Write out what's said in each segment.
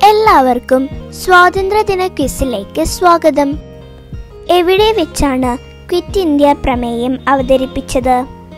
എല്ലാവർക്കും സ്വാതന്ത്ര്യദിന ക്വിസിലേക്ക് സ്വാഗതം എവിടെ വെച്ചാണ് ക്വിറ്റ് ഇന്ത്യ പ്രമേയം അവതരിപ്പിച്ചത്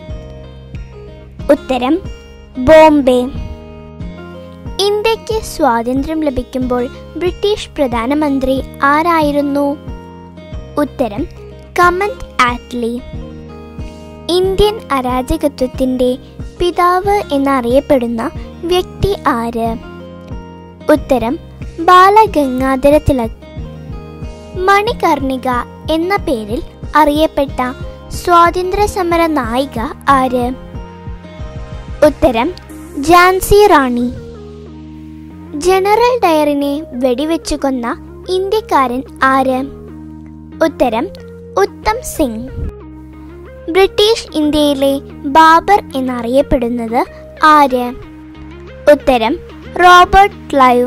ഉത്തരം ബോംബെ ഇന്ത്യക്ക് സ്വാതന്ത്ര്യം ലഭിക്കുമ്പോൾ ബ്രിട്ടീഷ് പ്രധാനമന്ത്രി ആരായിരുന്നു ഉത്തരം കമന്ത് ആറ്റ്ലി ഇന്ത്യൻ അരാജകത്വത്തിന്റെ പിതാവ് എന്നറിയപ്പെടുന്ന വ്യക്തി ആര് ഉത്തരം ബാലഗംഗാധര തിലക് മണികർണിക എന്ന പേരിൽ അറിയപ്പെട്ട സ്വാതന്ത്ര്യ സമര നായിക ആര് ഉത്തരം ഝാൻസി റാണി ജനറൽ ഡയറിനെ വെടിവെച്ചു കൊന്ന ഇന്ത്യക്കാരൻ ആര് ഉത്തരം ഉത്തം സിംഗ് ബ്രിട്ടീഷ് ഇന്ത്യയിലെ ബാബർ എന്നറിയപ്പെടുന്നത് ആര് ഉത്തരം റോബർട്ട് ക്ലൈവ്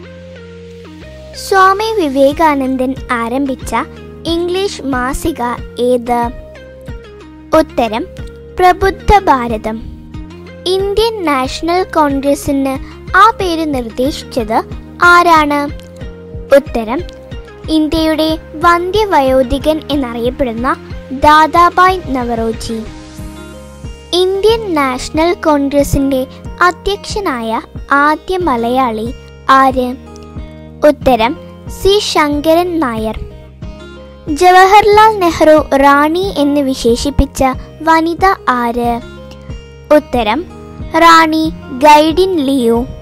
സ്വാമി വിവേകാനന്ദൻ ആരംഭിച്ച ഇംഗ്ലീഷ് മാസിക ഏത് ഉത്തരം പ്രബുദ്ധ ഭാരതം ഇന്ത്യൻ നാഷണൽ കോൺഗ്രസിന് ആ പേര് നിർദ്ദേശിച്ചത് ആരാണ് ഉത്തരം ഇന്ത്യയുടെ വന്ധ്യവയോധികൻ എന്നറിയപ്പെടുന്ന ദാദാബായ് നവറോജി ഇന്ത്യൻ നാഷണൽ കോൺഗ്രസിന്റെ അധ്യക്ഷനായ ആദ്യ മലയാളി ആര് ഉത്തരം സി ശങ്കരൻ നായർ ജവഹർലാൽ നെഹ്റു റാണി എന്ന് വിശേഷിപ്പിച്ച വനിത ആര് ഉത്തരം റാണി ഗൈഡിൻ ലിയോ